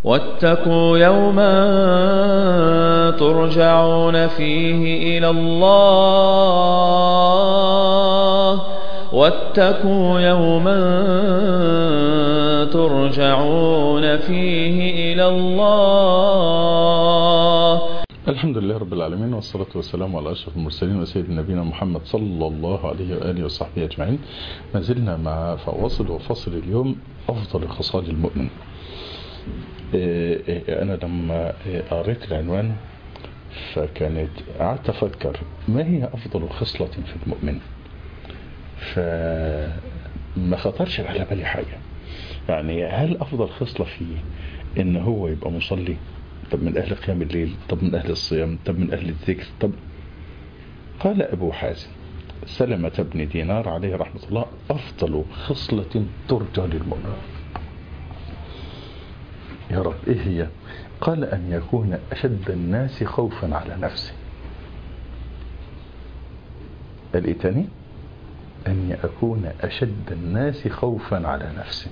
واتقوا يوما ترجعون فيه إلى الله واتقوا يوما ترجعون فيه إلى الله الحمد لله رب العالمين والصلاة والسلام على أشرف المرسلين وسيد نبينا محمد صلى الله عليه وآله وصحبه أجمعين ما زلنا مع فواصل وفصل اليوم أفضل خصال المؤمن أنا لما قريت العنوان فكانت قعدت أفكر ما هي أفضل خصلة في المؤمن فما خطرش على بالي حاجة يعني هل أفضل خصلة فيه إن هو يبقى مصلي طب من أهل قيام الليل طب من أهل الصيام طب من أهل الذكر طب قال أبو حازم سلمة بن دينار عليه رحمة الله أفضل خصلة ترجى للمؤمن يا رب إيه هي قال أن يكون أشد الناس خوفا على نفسه قال إيه تاني أن يكون أشد الناس خوفا على نفسه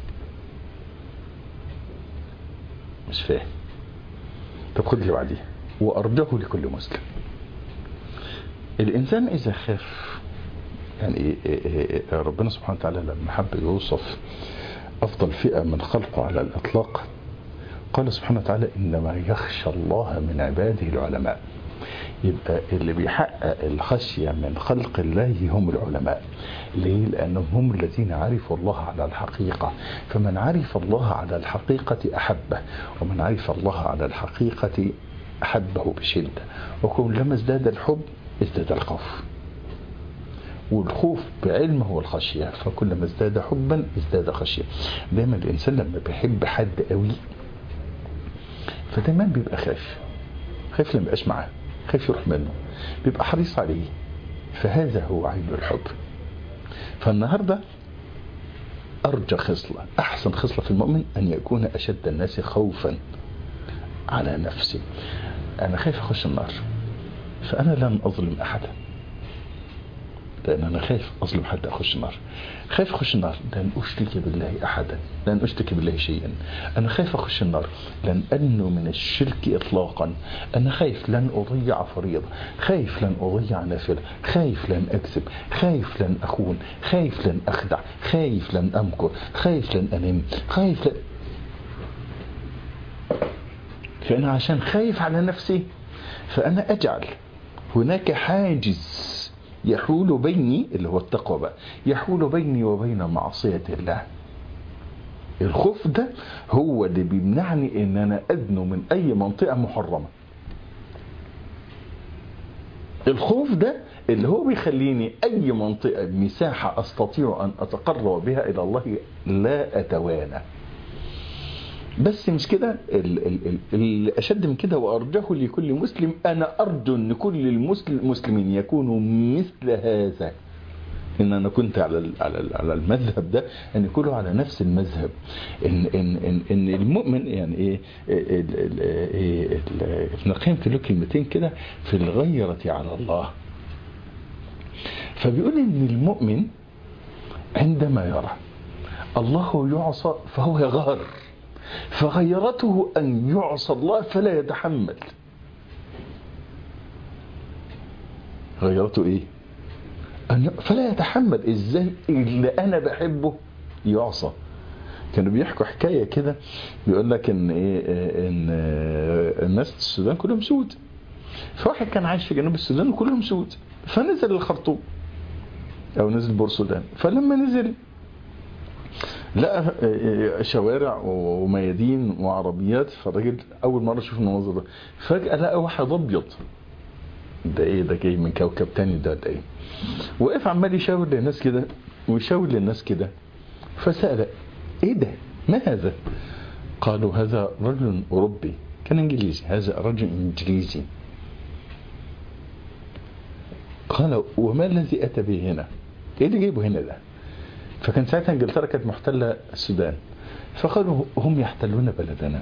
مش فاهم طب خد اللي بعديها وأرجه لكل مسلم الإنسان إذا خاف يعني ربنا سبحانه وتعالى لما حب يوصف أفضل فئة من خلقه على الإطلاق قال سبحانه وتعالى إنما يخشى الله من عباده العلماء يبقى اللي بيحقق الخشية من خلق الله هم العلماء ليه؟ لأنهم هم الذين عرفوا الله على الحقيقة فمن عرف الله على الحقيقة أحبه ومن عرف الله على الحقيقة أحبه بشدة وكلما ازداد الحب ازداد الخوف والخوف بعلم هو الخشية فكلما ازداد حبا ازداد خشية دايما الإنسان لما بيحب حد قوي فدايما بيبقى خايف خايف لما يبقاش معاه خايف يروح منه بيبقى حريص عليه فهذا هو عين الحب فالنهاردة أرجى خصلة أحسن خصلة في المؤمن أن يكون أشد الناس خوفا على نفسه أنا خايف أخش النار فأنا لن أظلم أحدا لأن أنا خايف أظلم حد أخش النار خايف أخش النار لن أشرك بالله أحدا لن أشرك بالله شيئا أنا خايف أخش النار لن أنو من الشرك إطلاقا أنا خايف لن أضيع فريضة خايف لن أضيع نافلة خايف لن أكذب خايف لن أخون خايف لن أخدع خايف لن أمكر خايف لن أنم خايف لن فأنا عشان خايف على نفسي فأنا أجعل هناك حاجز يحول بيني اللي هو التقوى بقى يحول بيني وبين معصية الله الخوف ده هو اللي بيمنعني ان انا ادنو من اي منطقة محرمة الخوف ده اللي هو بيخليني اي منطقة مساحة استطيع ان اتقرب بها الى الله لا اتوانى بس مش كده اللي اشد من كده وارجه لكل مسلم انا ارجو ان كل المسلمين يكونوا مثل هذا ان انا كنت على على على المذهب ده ان يكونوا على نفس المذهب ان ان ان, إن المؤمن يعني ايه, إيه ابن القيم له كلمتين كده في الغيرة على الله فبيقول ان المؤمن عندما يرى الله يعصى فهو يغار فغيرته أن يعصى الله فلا يتحمل غيرته إيه أن ي... فلا يتحمل إزاي اللي أنا بحبه يعصى كانوا بيحكوا حكاية كده بيقول لك إن إيه إن الناس السودان كلهم سود فواحد كان عايش في جنوب السودان وكلهم سود فنزل الخرطوم أو نزل بورسودان فلما نزل لقى شوارع وميادين وعربيات فالراجل اول مره اشوف المنظر ده فجاه لقى واحد ابيض ده ايه ده جاي من كوكب تاني ده ده ايه وقف عمال يشاور للناس كده ويشاور للناس كده فسال ايه ده ما هذا قالوا هذا رجل اوروبي كان انجليزي هذا رجل انجليزي قال وما الذي اتى به هنا ايه اللي جايبه هنا ده فكان ساعتها انجلترا كانت محتله السودان فقالوا هم يحتلون بلدنا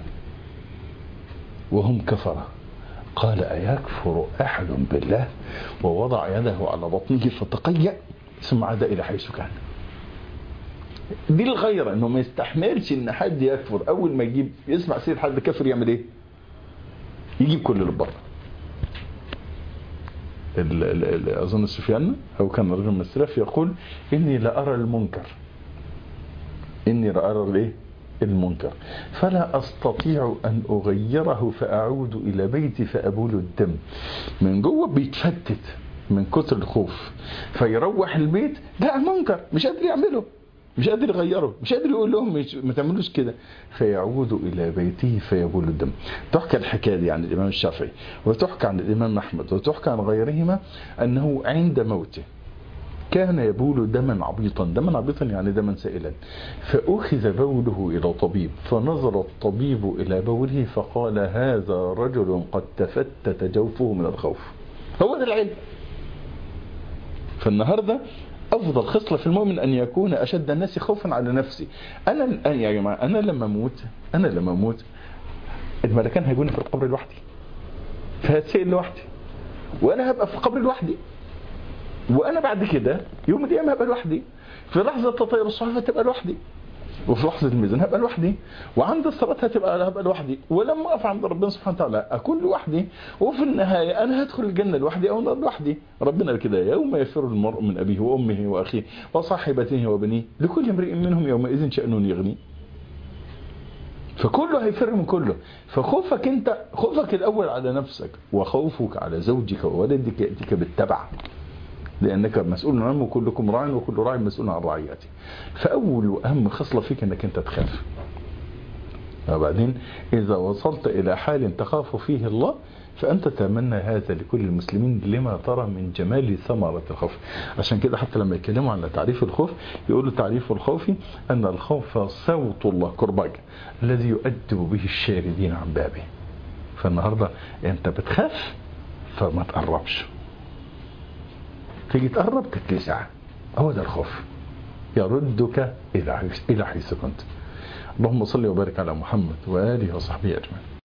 وهم كفره قال أيكفر أحد بالله ووضع يده على بطنه فتقيأ ثم عاد إلى حيث كان دي الغيرة انه ما يستحملش ان حد يكفر اول ما يجيب يسمع سير حد كافر يعمل ايه يجيب كل اللي بره ال- ال- ال- اظن سفيان او كان رجل من السلف يقول اني لارى المنكر اني لارى الايه المنكر فلا استطيع ان اغيره فاعود الى بيتي فابول الدم من جوه بيتفتت من كتر الخوف فيروح البيت لا منكر مش قادر يعمله مش قادر يغيره مش قادر يقول لهم مش ما تعملوش كده فيعود الى بيته فيبول الدم تحكى الحكايه دي عن الامام الشافعي وتحكى عن الامام احمد وتحكى عن غيرهما انه عند موته كان يبول دما عبيطا دما عبيطا يعني دما سائلا فأخذ بوله إلى طبيب فنظر الطبيب إلى بوله فقال هذا رجل قد تفتت جوفه من الخوف هو ده العلم فالنهاردة أفضل خصلة في المؤمن أن يكون أشد الناس خوفا على نفسي أنا الآن يا جماعة أنا لما أموت أنا لما أموت الملكان هيجوني في القبر لوحدي فهتسئل لوحدي وأنا هبقى في القبر لوحدي وانا بعد كده يوم القيامه هبقى لوحدي في لحظه تطير الصحف هتبقى لوحدي وفي لحظه الميزان هبقى لوحدي وعند الصلاه هتبقى هبقى لوحدي ولما اقف عند ربنا سبحانه وتعالى اكون لوحدي وفي النهايه انا هدخل الجنه لوحدي او النار لوحدي ربنا كده يوم يفر المرء من ابيه وامه واخيه وصاحبته وبنيه لكل امرئ منهم يومئذ شان يغنيه فكله هيفر من كله فخوفك انت خوفك الاول على نفسك وخوفك على زوجك وولدك ياتيك بالتبع لانك مسؤول عنه وكلكم راع وكل راع مسؤول عن رعيته فاول واهم خصله فيك انك انت تخاف وبعدين اذا وصلت الى حال تخاف فيه الله فانت تتمنى هذا لكل المسلمين لما ترى من جمال ثمرة الخوف عشان كده حتى لما يتكلموا عن تعريف الخوف يقولوا تعريف الخوف ان الخوف صوت الله كرباج الذي يؤدب به الشاردين عن بابه فالنهارده انت بتخاف فما تقربش تيجي تقرب تتلسع هو ده الخوف يردك الى حيث الى حيث كنت اللهم صل وبارك على محمد واله وصحبه اجمعين